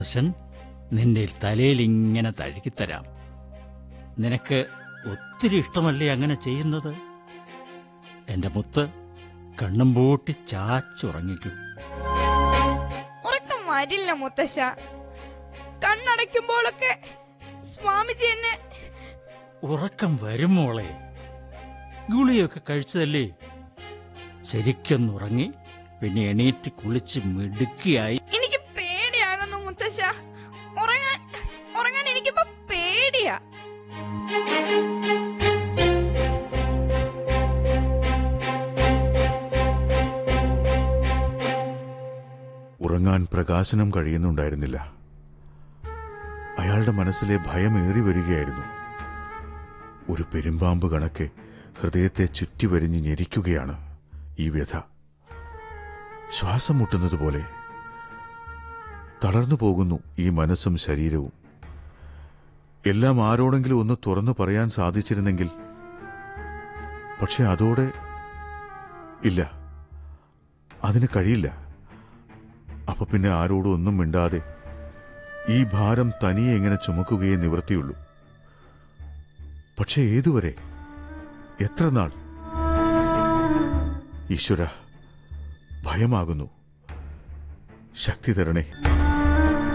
ദർശൻ നിന്റെ തലയിൽ ഇങ്ങനെ തഴുകിത്തരാം നിനക്ക് ഒത്തിരി ഇഷ്ടമല്ലേ അങ്ങനെ ചെയ്യുന്നത് എന്റെ മുത്ത് കണ്ണും പൂട്ടി ചാച്ചുറങ്ങിക്കൂ ഉറക്കം വരില്ല മുത്തശ്ശ കണ്ണടയ്ക്കുമ്പോഴൊക്കെ സ്വാമിജി എന്നെ ഉറക്കം വരും മോളെ ഗുളിയൊക്കെ കഴിച്ചതല്ലേ ശരിക്കൊന്നുറങ്ങി പിന്നെ എണീറ്റ് കുളിച്ച് മിടുക്കിയായി എനിക്ക് പേടിയാകുന്നു മുത്തശ്ശ ഉറങ്ങാൻ ഉറങ്ങാൻ എനിക്കിപ്പോ പേടിയാ ഉറങ്ങാൻ പ്രകാശനം കഴിയുന്നുണ്ടായിരുന്നില്ല അയാളുടെ മനസ്സിലെ ഭയമേറി വരികയായിരുന്നു ഒരു പെരുമ്പാമ്പ് കണക്കെ ഹൃദയത്തെ ചുറ്റിവരിഞ്ഞ് ഞെരിക്കുകയാണ് ഈ വ്യഥ ശ്വാസം മുട്ടുന്നതുപോലെ തളർന്നു പോകുന്നു ഈ മനസ്സും ശരീരവും എല്ലാം ആരോടെങ്കിലും ഒന്ന് തുറന്നു പറയാൻ സാധിച്ചിരുന്നെങ്കിൽ പക്ഷെ അതോടെ ഇല്ല അതിന് കഴിയില്ല അപ്പൊ പിന്നെ ആരോടും ഒന്നും മിണ്ടാതെ ഈ ഭാരം തനിയെ എങ്ങനെ ചുമക്കുകയേ നിവൃത്തിയുള്ളൂ പക്ഷെ ഏതുവരെ എത്ര നാൾ ഈശ്വര ഭയമാകുന്നു ശക്തി തരണേ